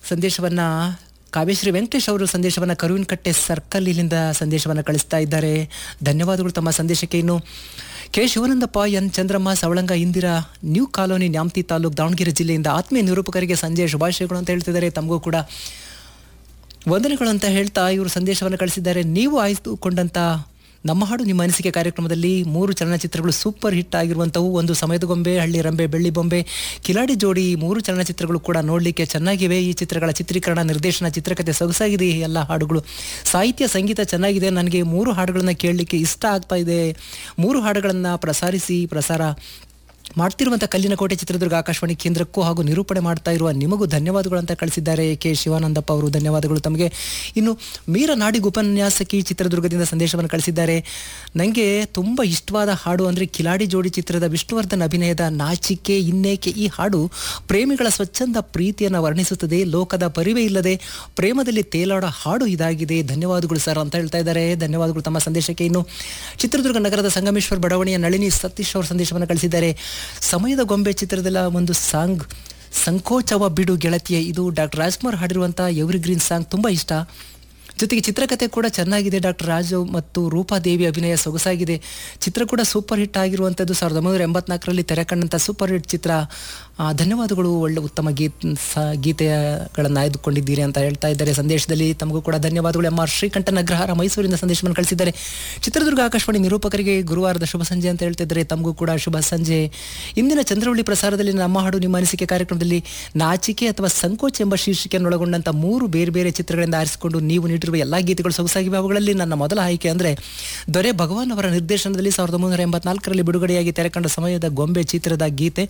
ಸಂದೇಶವನ್ನ ಕಾವ್ಯಶ್ರೀ ವೆಂಕಟೇಶ್ ಅವರು ಸಂದೇಶವನ್ನ ಕರುವಿನಕಟ್ಟೆ ಸರ್ಕಲ್ ಇಲ್ಲಿಂದ ಸಂದೇಶವನ್ನ ಕಳಿಸ್ತಾ ಇದ್ದಾರೆ ಧನ್ಯವಾದಗಳು ತಮ್ಮ ಸಂದೇಶಕ್ಕೆ ಇನ್ನು K Shivanandappa N Chandramma Savalanga Indira new colony Nyamathi taluk Davanagere ಜಿಲ್ಲೆಯಿಂದ ಆತ್ಮೀಯ ನಿರೂಪಕರಿಗೆ ಸಂಜೆ ಶುಭಾಶಯಗಳು ಅಂತ ಹೇಳ್ತಿದ್ದಾರೆ ತಮಗೂ ಕೂಡ ವಂದನೆಗಳು ಅಂತ ಹೇಳ್ತಾ ಇವರು ಸಂದೇಶವನ್ನು ಕಳಿಸಿದ್ದಾರೆ ನೀವು ಆಯ್ದುಕೊಂಡಂತ ನಮ್ಮ ಹಾಡು ನಿಮ್ಮ ಅನಿಸಿಕೆ ಕಾರ್ಯಕ್ರಮದಲ್ಲಿ ಮೂರು ಚಲನಚಿತ್ರಗಳು ಸೂಪರ್ ಹಿಟ್ ಆಗಿರುವಂಥವು ಒಂದು ಸಮಯದ ಗೊಂಬೆ ಹಳ್ಳಿ ರಂಬೆ ಬೆಳ್ಳಿ ಬೊಂಬೆ ಕಿಲಾಡಿ ಜೋಡಿ ಈ ಮೂರು ಚಲನಚಿತ್ರಗಳು ಕೂಡ ನೋಡಲಿಕ್ಕೆ ಚೆನ್ನಾಗಿವೆ ಈ ಚಿತ್ರಗಳ ಚಿತ್ರೀಕರಣ ನಿರ್ದೇಶನ ಚಿತ್ರಕಥೆ ಸೊಗಸಾಗಿದೆ ಈ ಎಲ್ಲ ಹಾಡುಗಳು ಸಾಹಿತ್ಯ ಸಂಗೀತ ಚೆನ್ನಾಗಿದೆ ನನಗೆ ಮೂರು ಹಾಡುಗಳನ್ನು ಕೇಳಲಿಕ್ಕೆ ಇಷ್ಟ ಆಗ್ತಾ ಇದೆ ಮೂರು ಹಾಡುಗಳನ್ನು ಪ್ರಸಾರಿಸಿ ಪ್ರಸಾರ ಮಾಡ್ತಿರುವಂಥ ಕಲ್ಲಿನ ಕೋಟೆ ಚಿತ್ರದುರ್ಗ ಆಕಾಶವಾಣಿ ಕೇಂದ್ರಕ್ಕೂ ಹಾಗೂ ನಿರೂಪಣೆ ಮಾಡ್ತಾ ಇರುವ ನಿಮಗೂ ಧನ್ಯವಾದಗಳು ಅಂತ ಕಳಿಸಿದ್ದಾರೆ ಕೆ ಶಿವಾನಂದಪ್ಪ ಅವರು ಧನ್ಯವಾದಗಳು ತಮಗೆ ಇನ್ನು ಮೀರ ನಾಡಿಗ್ ಉಪನ್ಯಾಸಕಿ ಚಿತ್ರದುರ್ಗದಿಂದ ಸಂದೇಶವನ್ನು ಕಳಿಸಿದ್ದಾರೆ ನನಗೆ ತುಂಬ ಇಷ್ಟವಾದ ಹಾಡು ಅಂದರೆ ಕಿಲಾಡಿ ಜೋಡಿ ಚಿತ್ರದ ವಿಷ್ಣುವರ್ಧನ್ ಅಭಿನಯದ ನಾಚಿಕೆ ಇನ್ನೇಕೆ ಈ ಹಾಡು ಪ್ರೇಮಿಗಳ ಸ್ವಚ್ಛಂದ ಪ್ರೀತಿಯನ್ನು ವರ್ಣಿಸುತ್ತದೆ ಲೋಕದ ಪರಿವೇ ಇಲ್ಲದೆ ಪ್ರೇಮದಲ್ಲಿ ತೇಲಾಡೋ ಹಾಡು ಇದಾಗಿದೆ ಧನ್ಯವಾದಗಳು ಸರ್ ಅಂತ ಹೇಳ್ತಾ ಇದ್ದಾರೆ ಧನ್ಯವಾದಗಳು ತಮ್ಮ ಸಂದೇಶಕ್ಕೆ ಇನ್ನು ಚಿತ್ರದುರ್ಗ ನಗರದ ಸಂಗಮೇಶ್ವರ್ ಬಡಾವಣೆಯ ನಳಿನಿ ಸತೀಶ್ ಅವರು ಸಂದೇಶವನ್ನು ಕಳಿಸಿದ್ದಾರೆ ಸಮಯದ ಗೊಂಬೆ ಚಿತ್ರದಲ್ಲ ಒಂದು ಸಾಂಗ್ ಸಂಕೋಚವ ಬಿಡು ಗೆಳತಿಯೇ ಇದು ಡಾಕ್ಟರ್ ರಾಜ್ಕುಮಾರ್ ಹಾಡಿರುವಂಥ ಎವ್ರಿ ಗ್ರೀನ್ ಸಾಂಗ್ ತುಂಬ ಇಷ್ಟ ಜೊತೆಗೆ ಚಿತ್ರಕಥೆ ಕೂಡ ಚೆನ್ನಾಗಿದೆ ಡಾಕ್ಟರ್ ರಾಜು ಮತ್ತು ರೂಪಾದೇವಿ ಅಭಿನಯ ಸೊಗಸಾಗಿದೆ ಚಿತ್ರ ಕೂಡ ಸೂಪರ್ ಹಿಟ್ ಆಗಿರುವಂಥದ್ದು ಸಾವಿರದ ಒಂಬೈನೂರ ಎಂಬತ್ನಾಲ್ಕರಲ್ಲಿ ತೆರೆ ಕಂಡಂಥ ಸೂಪರ್ ಹಿಟ್ ಚಿತ್ರ ಆ, ಧನ್ಯವಾದಗಳು ಒಳ್ಳೆ ಉತ್ತಮ ಗೀತ್ ಸ ಗೀತೆಗಳನ್ನು ಆಯ್ದುಕೊಂಡಿದ್ದೀರಿ ಅಂತ ಹೇಳ್ತಾ ಇದ್ದಾರೆ ಸಂದೇಶದಲ್ಲಿ ತಮಗೂ ಕೂಡ ಧನ್ಯವಾದಗಳು ಎಂ ಆರ್ ಶ್ರೀಕಂಠನ್ ಅಗ್ರಹಾರ ಮೈಸೂರಿಂದ ಸಂದೇಶವನ್ನು ಕಳಿಸಿದ್ದಾರೆ ಚಿತ್ರದುರ್ಗ ಆಕಾಶವಾಣಿ ನಿರೂಪಕರಿಗೆ ಗುರುವಾರದ ಶುಭ ಸಂಜೆ ಅಂತ ಹೇಳ್ತಿದ್ದಾರೆ ತಮಗೂ ಕೂಡ ಶುಭ ಸಂಜೆ ಇಂದಿನ ಚಂದ್ರವಳ್ಳಿ ಪ್ರಸಾರದಲ್ಲಿ ನಮ್ಮ ಹಾಡು ನಿಮ್ಮ ಅನಿಸಿಕೆ ಕಾರ್ಯಕ್ರಮದಲ್ಲಿ ನಾಚಿಕೆ ಅಥವಾ ಸಂಕೋಚ ಎಂಬ ಶೀರ್ಷಿಕೆಯನ್ನು ಒಳಗೊಂಡಂತ ಮೂರು ಬೇರೆ ಬೇರೆ ಚಿತ್ರಗಳಿಂದ ಆರಿಸಿಕೊಂಡು ನೀವು ನೀಡಿರುವ ಎಲ್ಲಾ ಗೀತೆಗಳು ಸೊಗಸಾಗಿವೆ ಅವುಗಳಲ್ಲಿ ನನ್ನ ಮೊದಲ ಆಯ್ಕೆ ಅಂದ್ರೆ ದೊರೆ ಭಗವಾನ್ ಅವರ ನಿರ್ದೇಶನದಲ್ಲಿ ಸಾವಿರದ ಒಂಬೈನೂರ ಎಂಬತ್ನಾಲ್ಕರಲ್ಲಿ ಬಿಡುಗಡೆಯಾಗಿ ತೆರೆಕಂಡ ಸಮಯದ ಗೊಂಬೆ ಚಿತ್ರದ ಗೀತೆ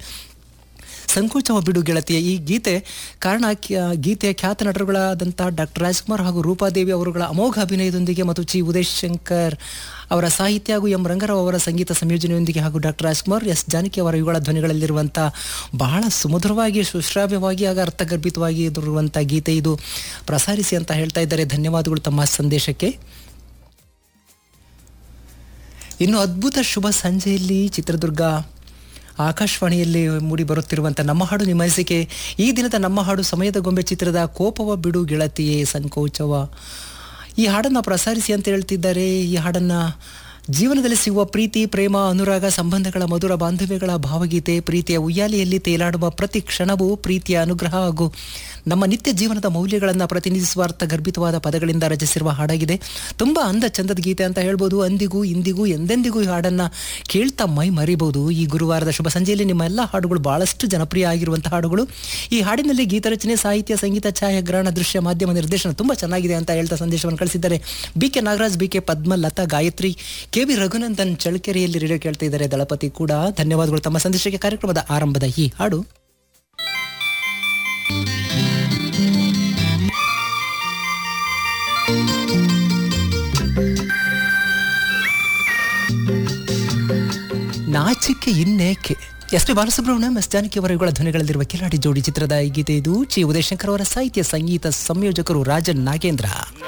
ಸಂಕೋಚವ ಬಿಡು ಗೆಳತಿಯ ಈ ಗೀತೆ ಕಾರಣ ಕ್ಯ- ಗೀತೆಯ ಖ್ಯಾತ ನಟರುಗಳಾದಂತಹ ಡಾಕ್ಟರ್ ರಾಜ್ಕುಮಾರ್ ಹಾಗೂ ರೂಪಾದೇವಿ ಅವರುಗಳ ಅಮೋಘ ಅಭಿನಯದೊಂದಿಗೆ ಮತ್ತು ಚಿ ಉದಯ್ ಶಂಕರ್ ಅವರ ಸಾಹಿತ್ಯ ಹಾಗೂ ಎಂ ರಂಗರಾವ್ ಅವರ ಸಂಗೀತ ಸಂಯೋಜನೆಯೊಂದಿಗೆ ಹಾಗೂ ಡಾಕ್ಟರ್ ರಾಜ್ಕುಮಾರ್ ಎಸ್ ಜಾನಕಿ ಅವರ ಇವುಗಳ ಧ್ವನಿಗಳಲ್ಲಿರುವಂಥ ಬಹಳ ಸುಮಧುರವಾಗಿ ಸುಶ್ರಾವ್ಯವಾಗಿ ಆಗ ಅರ್ಥಗರ್ಭಿತವಾಗಿ ಇರುವಂಥ ಗೀತೆ ಇದು ಪ್ರಸಾರಿಸಿ ಅಂತ ಹೇಳ್ತಾ ಇದ್ದಾರೆ ಧನ್ಯವಾದಗಳು ತಮ್ಮ ಸಂದೇಶಕ್ಕೆ ಇನ್ನು ಅದ್ಭುತ ಶುಭ ಸಂಜೆಯಲ್ಲಿ ಚಿತ್ರದುರ್ಗ ಆಕಾಶವಾಣಿಯಲ್ಲಿ ಮೂಡಿ ಬರುತ್ತಿರುವಂಥ ನಮ್ಮ ಹಾಡು ನಿಮ್ಮ ಅನಿಸಿಕೆ ಈ ದಿನದ ನಮ್ಮ ಹಾಡು ಸಮಯದ ಗೊಂಬೆ ಚಿತ್ರದ ಕೋಪವ ಬಿಡು ಗೆಳತಿಯೇ ಸಂಕೋಚವ ಈ ಹಾಡನ್ನು ಪ್ರಸಾರಿಸಿ ಅಂತ ಹೇಳ್ತಿದ್ದಾರೆ ಈ ಹಾಡನ್ನು ಜೀವನದಲ್ಲಿ ಸಿಗುವ ಪ್ರೀತಿ ಪ್ರೇಮ ಅನುರಾಗ ಸಂಬಂಧಗಳ ಮಧುರ ಬಾಂಧವ್ಯಗಳ ಭಾವಗೀತೆ ಪ್ರೀತಿಯ ಉಯ್ಯಾಲೆಯಲ್ಲಿ ತೇಲಾಡುವ ಪ್ರತಿ ಕ್ಷಣವೂ ಪ್ರೀತಿಯ ಅನುಗ್ರಹ ಹಾಗೂ ನಮ್ಮ ನಿತ್ಯ ಜೀವನದ ಮೌಲ್ಯಗಳನ್ನು ಪ್ರತಿನಿಧಿಸುವ ಅರ್ಥಗರ್ಭಿತವಾದ ಪದಗಳಿಂದ ರಚಿಸಿರುವ ಹಾಡಾಗಿದೆ ತುಂಬ ಅಂದ ಚಂದದ ಗೀತೆ ಅಂತ ಹೇಳ್ಬೋದು ಅಂದಿಗೂ ಇಂದಿಗೂ ಎಂದೆಂದಿಗೂ ಈ ಹಾಡನ್ನು ಕೇಳ್ತಾ ಮೈ ಮರಿಬಹುದು ಈ ಗುರುವಾರದ ಶುಭ ಸಂಜೆಯಲ್ಲಿ ನಿಮ್ಮ ಎಲ್ಲ ಹಾಡುಗಳು ಬಹಳಷ್ಟು ಜನಪ್ರಿಯ ಆಗಿರುವಂಥ ಹಾಡುಗಳು ಈ ಹಾಡಿನಲ್ಲಿ ಗೀತರಚನೆ ಸಾಹಿತ್ಯ ಸಂಗೀತ ಛಾಯಾಗ್ರಹಣ ದೃಶ್ಯ ಮಾಧ್ಯಮ ನಿರ್ದೇಶನ ತುಂಬ ಚೆನ್ನಾಗಿದೆ ಅಂತ ಹೇಳ್ತಾ ಸಂದೇಶವನ್ನು ಕಳಿಸಿದ್ದಾರೆ B K Nagaraj B K Padma Latha Gayathri K V Raghunandan ಚಳ್ಳಕೆರೆಯಲ್ಲಿ ರೇಡಿಯೋ ಕೇಳ್ತಾ ಇದ್ದಾರೆ ದಳಪತಿ ಕೂಡ ಧನ್ಯವಾದಗಳು ತಮ್ಮ ಸಂದೇಶಕ್ಕೆ ಕಾರ್ಯಕ್ರಮದ ಆರಂಭದ ಈ ಹಾಡು ನಾಚಿಕೆ ಇನ್ನೇಕೆ S P Balasubrahmanyam S Janaki ಅವರ ಇವುಗಳ ಧ್ವನಿಗಳಲ್ಲಿರುವ ಕಿಲಾಡಿ ಜೋಡಿ ಚಿತ್ರದ ಈ ಗೀತೆ ಇದು ಚಿ ಉದಯಶಂಕರ್ ಅವರ ಸಾಹಿತ್ಯ ಸಂಗೀತ ಸಂಯೋಜಕರು ರಾಜನ್ ನಾಗೇಂದ್ರ